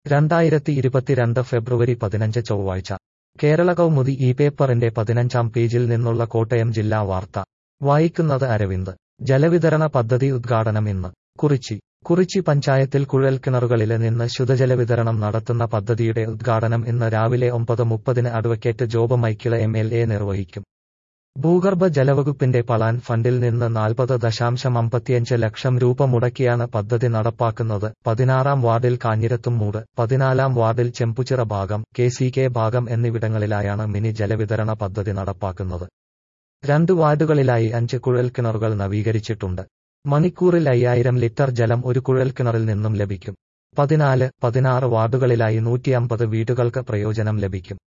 രണ്ടായിരത്തി ഇരുപത്തിരണ്ട് ഫെബ്രുവരി പതിനഞ്ച് ചൊവ്വാഴ്ച കേരള കൗമുദി ഈ പേപ്പറിന്റെ പതിനഞ്ചാം പേജിൽ നിന്നുള്ള കോട്ടയം ജില്ലാ വാർത്ത വായിക്കുന്നത് അരവിന്ദ് ജലവിതരണ പദ്ധതി ഉദ്ഘാടനം ഇന്ന് കുറിച്ചി കുറിച്ചി പഞ്ചായത്തിൽ കുഴൽക്കിണറുകളില് നിന്ന് ശുദ്ധജല വിതരണം നടത്തുന്ന പദ്ധതിയുടെ ഉദ്ഘാടനം ഇന്ന് രാവിലെ ഒമ്പത് മുപ്പതിന് advocate Job Michael M L A നിർവഹിക്കും ഭൂഗർഭ ജലവകുപ്പിന്റെ പളാൻ ഫണ്ടിൽ നിന്ന് നാൽപ്പത് ദശാംശം അമ്പത്തിയഞ്ച് ലക്ഷം രൂപ മുടക്കിയാണ് പദ്ധതി നടപ്പാക്കുന്നത് പതിനാറാം വാർഡിൽ കാഞ്ഞിരത്തുംമൂട് പതിനാലാം വാർഡിൽ ചെമ്പുച്ചിറ ഭാഗം കെ സി കെ ഭാഗം എന്നിവിടങ്ങളിലായാണ് മിനി ജലവിതരണ പദ്ധതി നടപ്പാക്കുന്നത് രണ്ട് വാർഡുകളിലായി അഞ്ച് കുഴൽക്കിണറുകൾ നവീകരിച്ചിട്ടുണ്ട് മണിക്കൂറിൽ അയ്യായിരം ലിറ്റർ ജലം ഒരു കുഴൽക്കിണറിൽ നിന്നും ലഭിക്കും പതിനാല് പതിനാറ് വാർഡുകളിലായി നൂറ്റിയമ്പത് വീടുകൾക്ക് പ്രയോജനം ലഭിക്കും